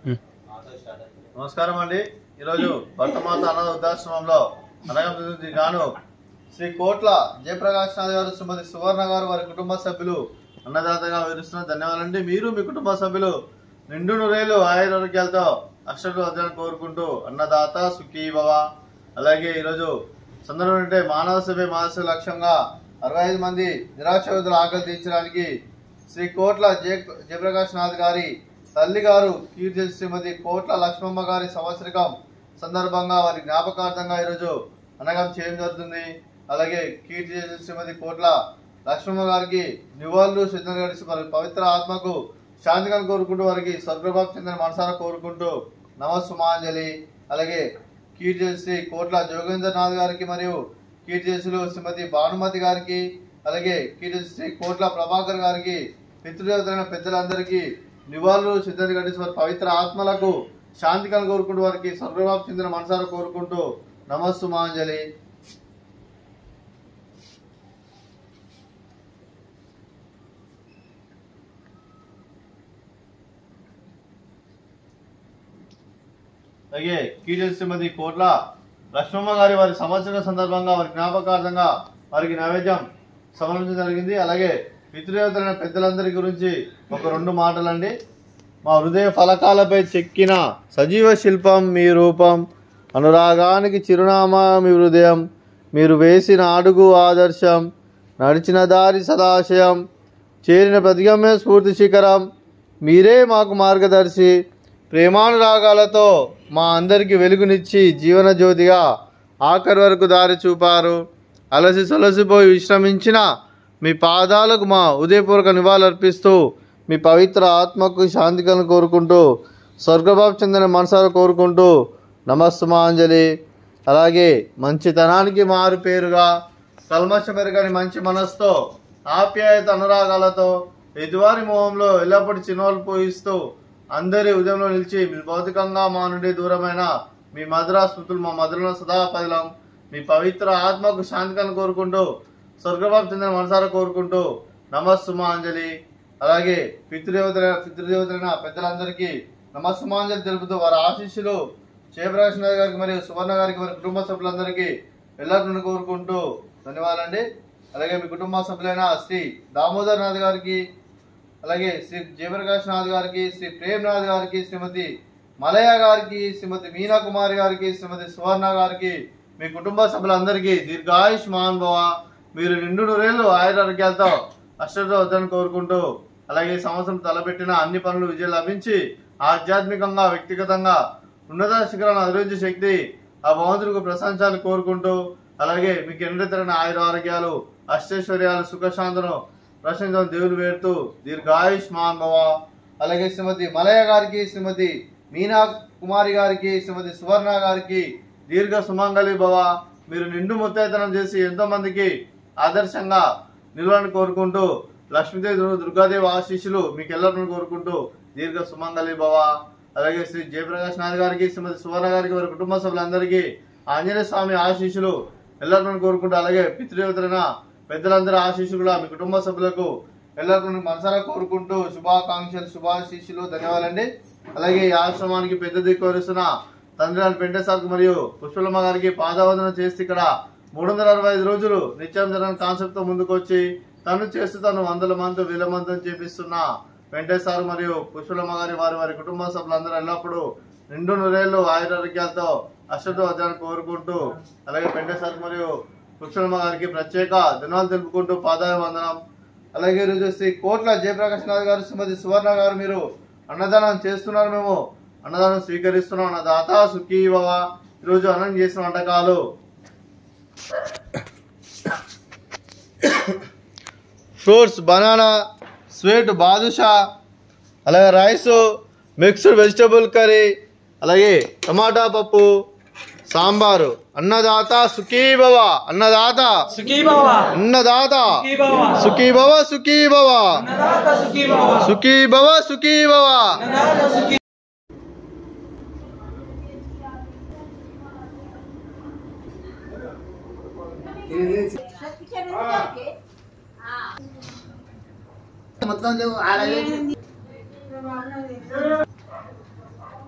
నమస్కారం అండి ఈరోజు భర్తమాత అనాథ వృద్ధాశ్రమంలో అనగంకి గాను శ్రీ కోట్ల జయప్రకాష్ నాథ్ గారు శ్రీమతి సువర్ణ గారు వారి కుటుంబ సభ్యులు అన్నదాతగా వివరిస్తున్న ధన్యవాదాలండి మీరు మీ కుటుంబ సభ్యులు నిండు నూరేళ్ళు ఆయురారోగ్యాలతో అక్షరు వద్దని కోరుకుంటూ అన్నదాత సుఖీ భవ అలాగే ఈరోజు సందర్భం అంటే మానవ సభ మానసిక లక్ష్యంగా అరవై ఐదు మంది నిరాశ్రయుతుల ఆకలి తీర్చడానికి శ్రీ కోట్ల జయ జయప్రకాష్ నాథ్ గారి తల్లి గారు కీర్తి శ్రీమతి కోట్ల లక్ష్మమ్మ గారి సంవత్సరికం సందర్భంగా వారి జ్ఞాపకార్థంగా ఈరోజు అనగం చేయడం జరుగుతుంది అలాగే కీర్తి చేసిన శ్రీమతి కోట్ల లక్ష్మమ్మ గారికి నివాళులు సిద్ధం గడిచి వారి పవిత్ర ఆత్మకు శాంతిగా కోరుకుంటూ వారికి స్వర్గభావం చెందిన మనసారా కోరుకుంటూ నమస్సుమాంజలి అలాగే కీర్తి శ్రీ కోట్ల జోగేంద్రనాథ్ గారికి మరియు కీర్తిశులు శ్రీమతి భానుమతి గారికి అలాగే కీర్తి శ్రీ కోట్ల ప్రభాకర్ గారికి పితృదేవతలైన పెద్దలందరికీ నివాళులు సిద్ధత గడిచి వారి పవిత్ర ఆత్మలకు శాంతి కలు కోరుకుంటూ వారికి స్వర్గభావం చెందిన మనసారా కోరుకుంటూ నమస్సుమాంజలి అలాగే కీజల్ శ్రీమతి కోట్ల లక్ష్మమ్మ గారి వారి సంవత్సర సందర్భంగా వారి జ్ఞాపకార్థంగా వారికి నైవేద్యం సమర్పించడం జరిగింది అలాగే పితృదేవతలైన పెద్దలందరి గురించి ఒక రెండు మాటలండి మా హృదయ ఫలకాలపై చెక్కిన సజీవ శిల్పం మీ రూపం అనురాగానికి చిరునామా మీ హృదయం మీరు వేసిన అడుగు ఆదర్శం నడిచిన దారి సదాశయం చేరిన ప్రతిగమ్య స్ఫూర్తి శిఖరం మీరే మాకు మార్గదర్శి ప్రేమానురాగాలతో మా అందరికీ వెలుగునిచ్చి జీవన జ్యోతిగా ఆఖరి వరకు దారి చూపారు అలసి సొలసిపోయి విశ్రమించిన మీ పాదాలకు మా ఉదయపూర్వక నివాళులర్పిస్తూ మీ పవిత్ర ఆత్మకు శాంతికలను కోరుకుంటూ స్వర్గభావ చెందిన మనసారా కోరుకుంటూ నమస్సుమాంజలి అలాగే మంచితనానికి మారు పేరుగా కల్మషమెరగని మంచి మనసుతో ఆప్యాయత అనురాగాలతో ఎదువారి మొహంలో ఎల్లప్పుడూ చిన్నోలు పోయిస్తూ అందరి ఉదయంలో నిలిచి మీ భౌతికంగా మా నుండి దూరమైన మీ మధుర స్మృతులు మా మధురలో సదా పదిలం మీ పవిత్ర ఆత్మకు శాంతికలను కోరుకుంటూ స్వర్గభావం చెందిన మనసారా కోరుకుంటూ నమస్సుమాంజలి అలాగే పితృదేవతల పితృదేవతలైన పెద్దలందరికీ నమస్సుమాంజలి తెలుపుతూ వారి ఆశీస్సులు జయప్రకాష్ నాథ్ గారికి మరియు సువర్ణ గారికి వారి కుటుంబ సభ్యులందరికీ వెళ్ళాలని కోరుకుంటూ ధన్యవాదాలండి అలాగే మీ కుటుంబ సభ్యులైన శ్రీ దామోదర్ నాథ్ గారికి అలాగే శ్రీ జయప్రకాష్ నాథ్ గారికి శ్రీ ప్రేమ్నాథ్ గారికి శ్రీమతి మలయ గారికి శ్రీమతి మీనా కుమారి గారికి శ్రీమతి సువర్ణ గారికి మీ కుటుంబ సభ్యులందరికీ దీర్ఘాయుష్ మహానుభవ మీరు నిండు నూరేళ్ళు ఆయురారోగ్యాలతో అష్టతో వద్దని కోరుకుంటూ అలాగే ఈ సంవత్సరం తలపెట్టిన అన్ని పనులు విజయం లభించి ఆధ్యాత్మికంగా వ్యక్తిగతంగా ఉన్నత శిఖరాలను అభివృద్ధి శక్తి ఆ భగవంతుడికి ప్రశంసాలు కోరుకుంటూ అలాగే మీకు ఎన్నెత్తరైన ఆయుర ఆరోగ్యాలు అష్టైశ్వర్యాలు సుఖశాంతను ప్రశంసలు దేవుని వేడుతూ దీర్ఘాయుష్ భవ అలాగే శ్రీమతి మలయ గారికి శ్రీమతి మీనా కుమారి గారికి శ్రీమతి సువర్ణ గారికి దీర్ఘ సుమంగళి భవ మీరు నిండు ముత్తైతనం చేసి ఎంతో మందికి ఆదర్శంగా నిలవాలని కోరుకుంటూ లక్ష్మీదేవి దుర్గా- దుర్గాదేవి ఆశీస్సులు మీకు ఎల్లరిని కోరుకుంటూ దీర్ఘ సుమంగళి భవ అలాగే శ్రీ జయప్రకాష్ నాథ్ గారికి శ్రీమతి సువర్ణ గారికి వారి కుటుంబ సభ్యులందరికీ ఆంజనేయ స్వామి ఆశీస్సులు ఎల్లరిని కోరుకుంటూ అలాగే పితృదేవతలైన పెద్దలందరి ఆశీస్సులు కూడా మీ కుటుంబ సభ్యులకు ఎల్లరిని మనసారా కోరుకుంటూ శుభాకాంక్షలు శుభాశీస్సులు ధన్యవాదాలండి అలాగే ఈ ఆశ్రమానికి పెద్ద దిక్కు వరుస్తున్న తండ్రి గారి పెంటసార్కు మరియు పుష్పలమ్మ గారికి పాదవందన చేసి ఇక్కడ మూడు వందల అరవై ఐదు రోజులు నిత్యం జరగని కాన్సెప్ట్ తో ముందుకు వచ్చి తను చేస్తూ తను వందల మంది వేల మందిని చేపిస్తున్న వెంకటేశ్వర మరియు పుష్పలమ్మ గారి వారి వారి కుటుంబ సభ్యులందరూ ఎల్లప్పుడూ నిండు నూరేళ్లు ఆయురారోగ్యాలతో అష్టతో వద్దని కోరుకుంటూ అలాగే వెంకటేశ్వర మరియు పుష్పలమ్మ గారికి ప్రత్యేక ధన్యవాదాలు తెలుపుకుంటూ పాదాయ వందనం అలాగే ఈరోజు శ్రీ కోట్ల జయప్రకాష్ నాథ్ గారు శ్రీమతి సువర్ణ గారు మీరు అన్నదానం చేస్తున్నారు మేము అన్నదానం స్వీకరిస్తున్నాం అన్న దాత సుఖీ భవ ఈరోజు అన్నం చేసిన వంటకాలు ఫ్రూట్స్ బనానా స్వీట్ బాదుషా అలాగే రైస్ మిక్స్డ్ వెజిటబుల్ కర్రీ అలాగే టమాటా పప్పు సాంబారు అన్నదాత సుఖీ భవ అన్నదాత సుఖీ భవ అన్నదాత సుఖీ భవ సుఖీ భవ సుఖీ భవ అన్నదాత సుఖీ భవ సుఖీ భవ సుఖీ భవ అన్నదాత సుఖీ మొత్తం లేవు ఆడ